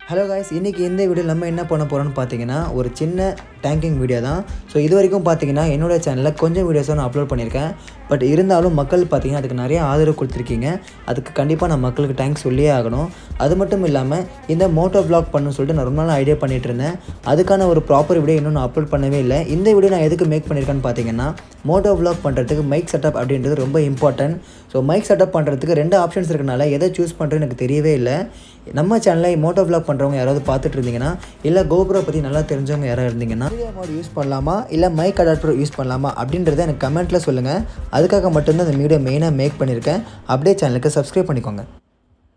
hello guys இன்றைக்கி இந்த video நம்ம என்ன பண்ண போகிறோம்னு பார்த்தீங்கன்னா ஒரு சின்ன டேங்கிங் வீடியோ தான் ஸோ இது வரைக்கும் பார்த்தீங்கன்னா என்னோடய சேனலில் கொஞ்சம் வீடியோஸை நான் அப்லோட் பண்ணியிருக்கேன் பட் இருந்தாலும் மக்கள் பார்த்தீங்கன்னா அதுக்கு நிறைய ஆதரவு கொடுத்துருக்கீங்க அதுக்கு கண்டிப்பாக நான் மக்களுக்கு தேங்க்ஸ் சொல்லியே ஆகணும் அது மட்டும் இல்லாமல் இந்த மோட்டோ vlog பண்ணணும்னு சொல்லிட்டு நான் ரொம்ப நாள் ஐடியா பண்ணிட்டு இருந்தேன் அதுக்கான ஒரு ப்ராப்பர் வீடியோ இன்னும் நான் அப்லோட் பண்ணவே இல்லை இந்த வீடியோ நான் எதுக்கு மேக் பண்ணியிருக்கேன்னு பார்த்தீங்கன்னா மோட்டோ vlog பண்ணுறதுக்கு மைக் செட்டப் அப்படின்றது ரொம்ப இம்பார்ட்டன்ட் ஸோ மைக் செட்டப் பண்ணுறதுக்கு ரெண்டு ஆப்ஷன்ஸ் இருக்கனால எதை சூஸ் பண்ணுறதுன்னு எனக்கு தெரியவே இல்லை நம்ம சேனலில் மோட்டோ vlog பண்ணுறவங்க யாராவது பார்த்துட்டு இருந்தீங்கன்னா இல்லை கோபுரோ பற்றி நல்லா தெரிஞ்சவங்க யாராவது இருந்தீங்கன்னா வீடியோ மோட் யூஸ் பண்ணலாமா இல்லை மைக் அடாப்டர் யூஸ் பண்ணலாமா அப்படின்றத எனக்கு கமெண்ட்டில் சொல்லுங்கள் அதுக்காக மட்டும்தான் இந்த வீடியோ மெயினாக மேக் பண்ணியிருக்கேன் அப்படியே சேனலுக்கு சப்ஸ்கிரைப் பண்ணிக்கோங்க